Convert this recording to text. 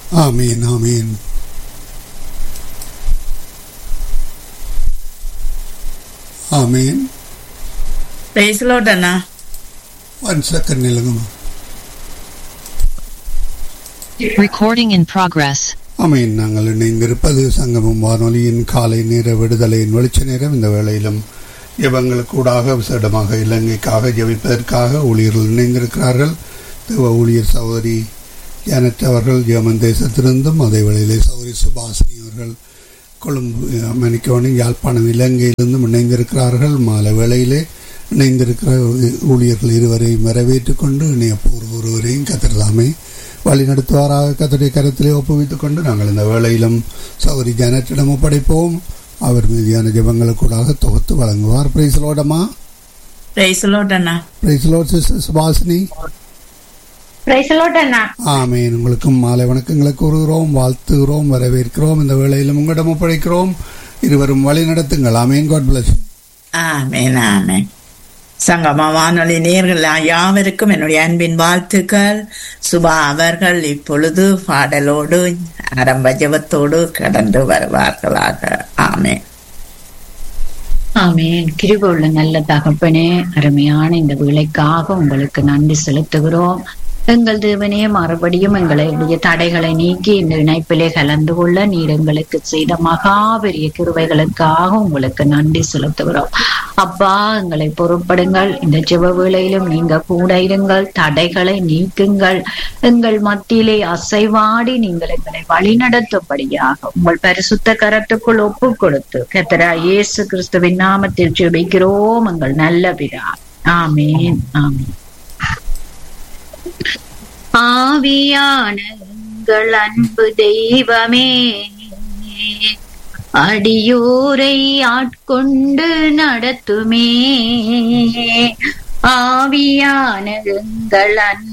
ஆமீன் ஆமீன் ஆமீன் பிரைஸ்லோட் அண்ணா ஒன் செகண்ட் நிலுங்கம்மா Recording in progress. ஆமீன் நாங்கள் இணைந்திருப்பது சங்கமம் வானொலியின் காலை நேர விடுதலையின் வெளிச்ச நேரம் இந்த வேளையிலும் ஜெபங்களுக்கூடாக விசேடமாக இலங்கைக்காக ஜெபிப்பதற்காக ஊழியர்கள் இணைந்திருக்கிறார்கள் தேவ ஊழியர் சகோதரி ஜானட் அவர்கள் ஜெர்மன் தேசத்திலிருந்தும் அதே வேளையிலே சகோதரி சுபாஷினி அவர்கள் கொழும்பு மணிக்கோணி யாழ்ப்பாணம் இலங்கையிலிருந்தும் இணைந்திருக்கிறார்கள் மாலை வேளையிலே இணைந்திருக்கிற ஊழியர்கள் இருவரையும் வரவேற்றுக் கொண்டு இணையப்போர் ஒருவரையும் கத்திரதாமே வழி நடத்துவாராக கத்தருடைய கரத்திலே ஒப்புவித்துக் கொண்டு நாங்கள் இந்த வேளையிலும் சௌரி ஜனத்திடம் ஒப்படைப்போம் அவர் மீதியான ஜபங்களுக்கூடாக தொகுத்து வழங்குவார் பிரைஸ்லோடமா பிரைஸ்லோட் அண்ணா பிரைஸ்லோட் சிஸ்டர் சுபாஷினி பிரைசலோட் அண்ணா ஆமேன் உங்களுக்கும் மாலை வணக்கங்களை கூறுகிறோம் வாழ்த்துகிறோம் வரவேற்கிறோம் இந்த வேளையிலும் உங்களிடம் ஒப்படைக்கிறோம் இருவரும் வழி நடத்துங்கள் ஆமேன் காட் பிளஸ் ஆமேன் ஆமேன் சங்கம வானொலி நேர்கள் யாவருக்கும் என்னுடைய அன்பின் வாழ்த்துக்கள் சுபா அவர்கள் இப்பொழுது பாடலோடு ஆரம்ப ஜபத்தோடு கடந்து வருவார்களாக ஆமேன் ஆமேன் கிருபுள்ள நல்ல தகப்பனே அருமையான இந்த வேலைக்காக உங்களுக்கு நன்றி செலுத்துகிறோம் எங்கள் தேவனே மறுபடியும் எங்களுடைய தடைகளை நீக்கி இந்த இணைப்பிலே கலந்து கொள்ள நீர் எங்களுக்கு செய்த மகாபெரிய கிருவைகளுக்காக உங்களுக்கு நன்றி செலுத்துகிறோம் அப்பா எங்களை பொறுப்படுங்கள் இந்த ஜெப வேளையிலும் நீங்க கூட இருங்கள் தடைகளை நீக்குங்கள் எங்கள் மத்தியிலே அசைவாடி நீங்கள் எங்களை வழிநடத்தும்படியாக உங்கள் பரிசுத்த கரத்துக்குள் ஒப்பு கொடுத்து கத்தரா இயேசு கிறிஸ்துவின் நாமத்தில் ஜெபிக்கிறோம் எங்கள் நல்ல பிதா ஆமேன் ஆமேன் ஆவியான எங்கள் அன்பு தெய்வமே அடியோரை ஆட்கொண்டு நடத்துமே ஆவியான எங்கள் அன்பு